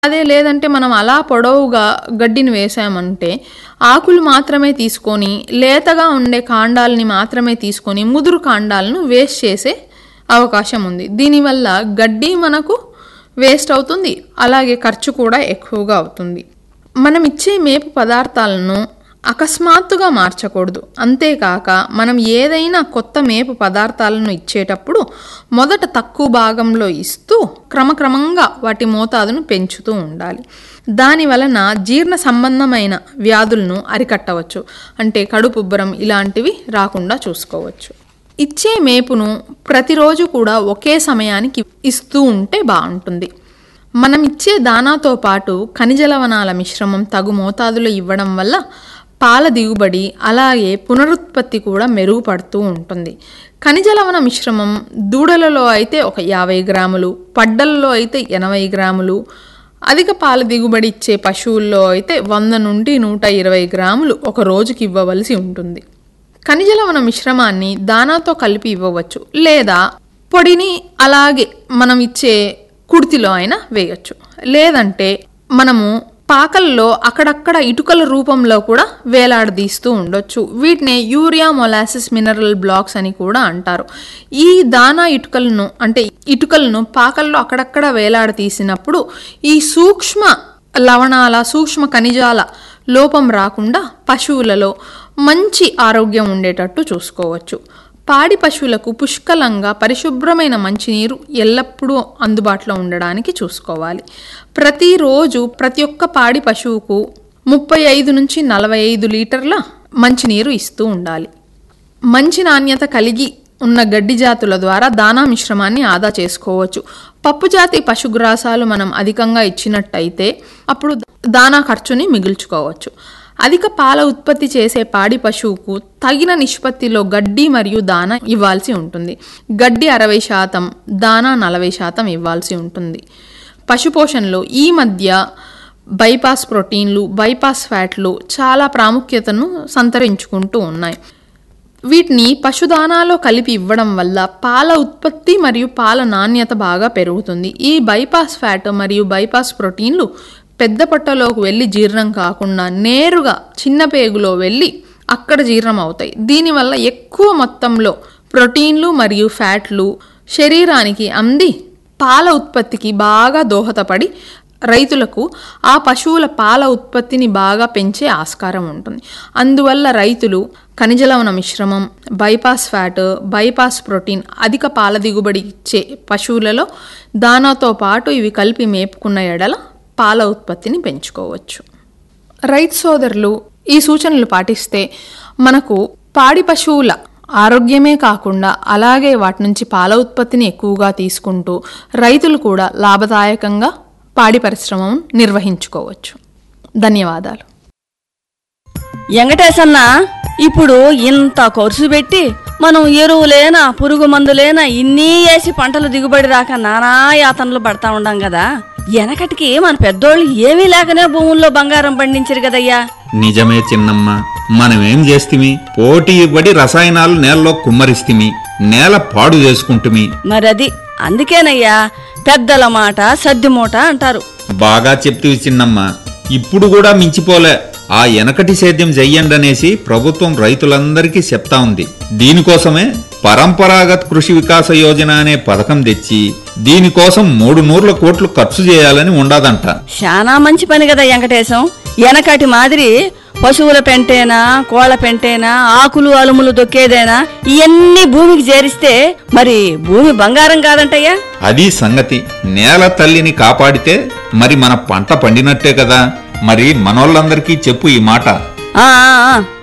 అదే లేదంటే మనం అలా పొడవుగా గడ్డిని వేసామంటే ఆకులు మాత్రమే తీసుకొని లేతగా ఉండే కాండాలని మాత్రమే తీసుకొని ముదురు కాండాలను వేస్ట్ చేసే అవకాశం ఉంది దీనివల్ల గడ్డి మనకు వేస్ట్ అవుతుంది అలాగే ఖర్చు కూడా ఎక్కువగా అవుతుంది మనం ఇచ్చే మేపు పదార్థాలను అకస్మాత్తుగా మార్చకూడదు అంతేకాక మనం ఏదైనా కొత్త మేపు పదార్థాలను ఇచ్చేటప్పుడు మొదట తక్కువ భాగంలో ఇస్తూ క్రమక్రమంగా వాటి మోతాదును పెంచుతూ ఉండాలి దాని వలన జీర్ణ సంబంధమైన వ్యాధులను అరికట్టవచ్చు అంటే కడుపుబ్బరం ఇలాంటివి రాకుండా చూసుకోవచ్చు ఇచ్చే మేపును ప్రతిరోజు కూడా ఒకే సమయానికి ఇస్తూ ఉంటే బాగుంటుంది మనం ఇచ్చే దానాతో పాటు ఖనిజ లవణాల మిశ్రమం తగు మోతాదులో ఇవ్వడం వల్ల పాల దిగుబడి అలాగే పునరుత్పత్తి కూడా మెరుగుపడుతూ ఉంటుంది ఖనిజ లవణ మిశ్రమం దూడలలో అయితే ఒక యాభై గ్రాములు పడ్డలలో అయితే ఎనభై గ్రాములు అధిక పాల దిగుబడి ఇచ్చే పశువుల్లో అయితే వంద నుండి నూట ఇరవై గ్రాములు ఒక రోజుకి ఇవ్వవలసి ఉంటుంది ఖనిజ లవణ మిశ్రమాన్ని దానాతో కలిపి ఇవ్వవచ్చు లేదా పొడిని అలాగే మనం ఇచ్చే కుర్తిలో అయినా వేయచ్చు లేదంటే మనము పాకల్లో అక్కడక్కడ ఇటుకల రూపంలో కూడా వేలాడదీస్తూ ఉండొచ్చు వీటిని యూరియా మొలాసిస్ మినరల్ బ్లాక్స్ అని కూడా అంటారు ఈ దానా ఇటుకలను అంటే ఇటుకలను పాకల్లో అక్కడక్కడ వేలాడదీసినప్పుడు ఈ సూక్ష్మ లవణాల సూక్ష్మ ఖనిజాల లోపం రాకుండా పశువులలో మంచి ఆరోగ్యం ఉండేటట్టు చూసుకోవచ్చు పాడి పశువులకు పుష్కలంగా పరిశుభ్రమైన మంచినీరు ఎల్లప్పుడూ అందుబాటులో ఉండడానికి చూసుకోవాలి ప్రతిరోజు ప్రతి ఒక్క పాడి పశువుకు ముప్పై ఐదు నుంచి నలభై ఐదు లీటర్ల మంచినీరు ఇస్తూ ఉండాలి మంచి నాణ్యత కలిగి ఉన్న గడ్డి జాతుల ద్వారా దానా మిశ్రమాన్ని ఆదా చేసుకోవచ్చు పప్పు జాతి పశుగ్రాసాలు మనం అధికంగా ఇచ్చినట్టయితే అప్పుడు దానా ఖర్చుని మిగుల్చుకోవచ్చు అధిక పాల ఉత్పత్తి చేసే పాడి పశువుకు తగిన నిష్పత్తిలో గడ్డి మరియు దానా ఇవ్వాల్సి ఉంటుంది గడ్డి అరవై శాతం దానా నలభై శాతం ఇవ్వాల్సి ఉంటుంది పశుపోషణలో ఈ మధ్య బైపాస్ ప్రోటీన్లు బైపాస్ ఫ్యాట్లు చాలా ప్రాముఖ్యతను సంతరించుకుంటూ ఉన్నాయి వీటిని పశుదానాలో కలిపి ఇవ్వడం వల్ల పాల ఉత్పత్తి మరియు పాల నాణ్యత బాగా పెరుగుతుంది ఈ బైపాస్ ఫ్యాట్ మరియు బైపాస్ ప్రోటీన్లు పెద్ద పొట్టలోకి వెళ్ళి జీర్ణం కాకుండా నేరుగా చిన్న పేగులో వెళ్ళి అక్కడ జీర్ణం అవుతాయి దీనివల్ల ఎక్కువ మొత్తంలో ప్రోటీన్లు మరియు ఫ్యాట్లు శరీరానికి అంది పాల ఉత్పత్తికి బాగా దోహదపడి రైతులకు ఆ పశువుల పాల ఉత్పత్తిని బాగా పెంచే ఆస్కారం ఉంటుంది అందువల్ల రైతులు ఖనిజ లవణ మిశ్రమం బైపాస్ ఫ్యాట్ బైపాస్ ప్రోటీన్ అధిక పాల దిగుబడి ఇచ్చే పశువులలో దానాతో పాటు ఇవి కలిపి మేపుకున్న ఎడల పాల ఉత్పత్తిని పెంచుకోవచ్చు రైతు సోదరులు ఈ సూచనలు పాటిస్తే మనకు పాడి పశువుల ఆరోగ్యమే కాకుండా అలాగే వాటి నుంచి పాల ఉత్పత్తిని ఎక్కువగా తీసుకుంటూ రైతులు కూడా లాభదాయకంగా పాడి పరిశ్రమను నిర్వహించుకోవచ్చు ధన్యవాదాలు వెంకటేశన్న ఇప్పుడు ఇంత ఖర్చు పెట్టి మనం ఎరువులేనా పురుగు మందులేనా ఇన్ని వేసి పంటలు దిగుబడి రాక నానా యాతనలు పడతా ఉండం కదా వెనకటికి మన పెద్దోళ్ళు ఏమీ లేకనే భూముల్లో బంగారం పండించరు కదయ్యా నిజమే చిన్నమ్మ మనమేం చేస్తిమి పోటీ పడి రసాయనాలు నేలలో కుమ్మరిస్తిమి నేల పాడు చేసుకుంటుమి మరది అందుకేనయ్యా పెద్దల మాట సద్ది మూట అంటారు బాగా చెప్తివి చిన్నమ్మ ఇప్పుడు కూడా మించిపోలే ఆ ఎనకటి సేద్యం చెయ్యండనేసి ప్రభుత్వం రైతులందరికీ చెప్తా ఉంది దీనికోసమే పరంపరాగత్ కృషి వికాస యోజన అనే పథకం తెచ్చి దీనికోసం మూడు నూర్ల కోట్లు ఖర్చు చేయాలని ఉండదంట శానా మంచి పని కదా వెంకటేశం వెనకటి మాదిరి పశువుల పెంటేనా కోళ్ల పెంటేనా ఆకులు అలుములు దొక్కేదేనా ఇవన్నీ భూమికి చేరిస్తే మరి భూమి బంగారం కాదంటయ్యా అది సంగతి నేల తల్లిని కాపాడితే మరి మన పంట పండినట్టే కదా మరి మనోళ్ళందరికీ చెప్పు ఈ మాట ఆ ఆ, ఆ.